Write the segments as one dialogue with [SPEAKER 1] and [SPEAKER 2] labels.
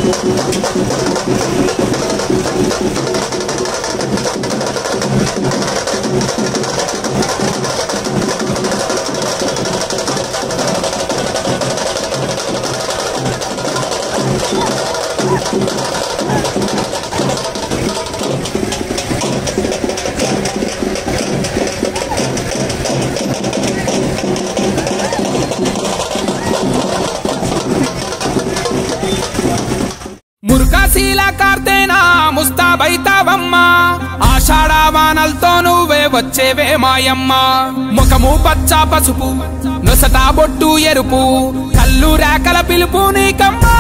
[SPEAKER 1] మురుకాశీల కార్తేనా ముస్తాబైతావమ్మా ఆషాఢవానలతో నువ్వే వచ్చేవే మాయమ్మ ముఖము పచ్చ పసుపు నొసట బొట్టు ఎరుపు కళ్ళు రేకల పిలుపు నీకమ్మా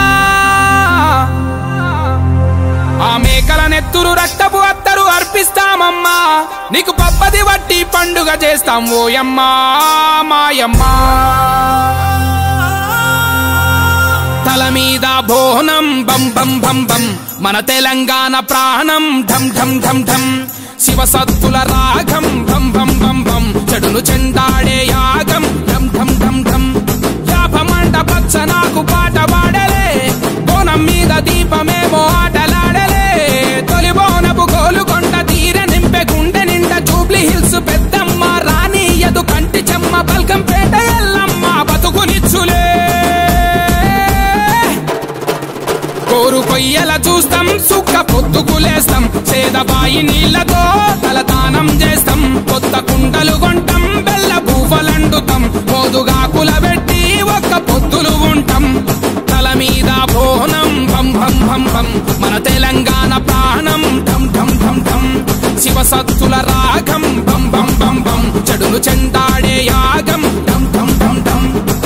[SPEAKER 1] ఆ మేకల నెత్తురు రక్తపు అత్తరు అర్పిస్తామమ్మా నీకు పప్పది వట్టి పండుగ చేస్తాం ఓయమ్మా మాయమ్మా తల మీద బోనం బం బం బం బం మన తెలంగాణ ప్రాణం ఢం ఢం ఢం ఢం శివ సత్తుల రాగం బం బం బం బం చెడును చెండాడే యాగం ఢం ఢం ఢం ఢం యాపమంట పచ్చ నాకు పాట పాడలే బోనం మీద దీపమేమో ఆటలాడలే తొలి బోనపు గోలుకొండ తీర నింపె గుండె నిండా జూబ్లీ హిల్స్ పెద్దమ్మ రాణి ఎదు కంటి చెమ్మ బల్కంపేట ఎల్లమ్మ బతుకునిచ్చులే కోరు కొయ్యల చూస్తాం సుక్క పొద్దుకులేస్తాం సేదబాయి నీళ్లతో తలదానం చేస్తాం కొత్త కుండలు కొంటాం బెల్ల బూఫలండుతాం మోదుగా కులబెట్టి ఒక్క పొద్దులు ఉంటాం తల మీద బోనం భం భం భం భం మన తెలంగాణ ప్రాణం ఢం ఢం ఢం ఢం శివ సత్తుల రాగం భం భం భం భం చెడును చెండాడే యాగం ఢం ఢం ఢం ఢం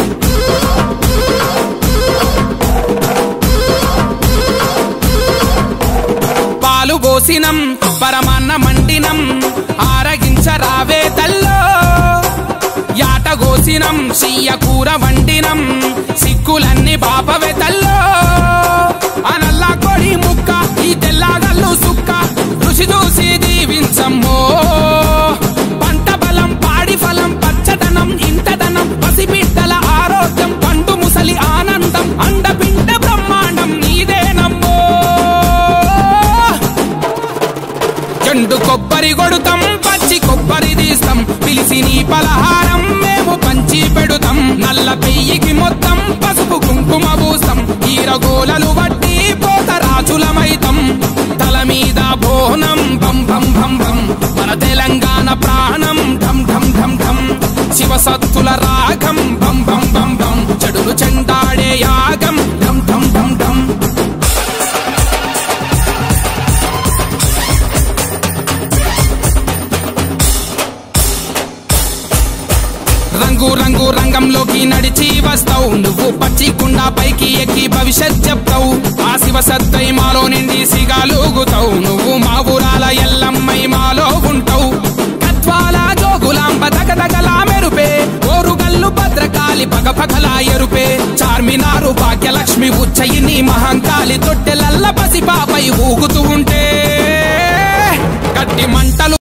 [SPEAKER 1] పాలు పోసినం పరమాన్న మండినం ఆరగించరావే తల్లో యాట గోసినం సియ్య కూర వండినం సిక్కులన్నీ బాపవే తల్లో అనల్ల కొడి ముక్క ఈ తెల్లగల్లు సుక్క రుచి చూసి దీవించమ్మో పంట బలం పాడి ఫలం పచ్చదనం ఇంటదనం పసిబిడ్డల ఆరోగ్యం పండు ముసలి ఆనందం అండపిండ బ్రహ్మాండం నీదేనమ్మో చెండు కొబ్బరి కొడుతాం పచ్చి కొబ్బరి తీస్తాం పిలిసి నీ పలహారం మేము పంచి పెడుతాం నల్ల పెయ్యికి మొత్తం పసుపు కుంకుమ పూస్తాం ఈరగోలలు బట్టి పోత రాజులమైతం తల మీద బోనం బం బం బం బం మన తెలంగాణ ప్రాణం ఢం ఢం ఢం ఢం శివ సత్తుల రాగం బం బం బం బం చెడులు చెండాడే యాగం ఢం ఢం ఢం ఢం రంగు రంగు రంగంలోకి నడిచి వస్తావు నువ్వు పచ్చి కుండ పైకి ఎక్కి భవిష్యత్ చెప్తావు ఆ శివ సత్తై మాలో నిండి సిగాలుగుతావు నువ్వు మా ఊరాల ఎల్లమ్మై మాలో ఉంటావు తత్వాల జోగులాంబ దగదగలా మెరుపే ఓరుగల్లు భద్రకాళి పగ పగలా ఎరుపే చార్మినారు భాగ్యలక్ష్మి ఉచ్చయిని మహంకాళి తొట్టెలల్ల పసిపాపై ఊగుతూ ఉంటే గట్టి మంటలు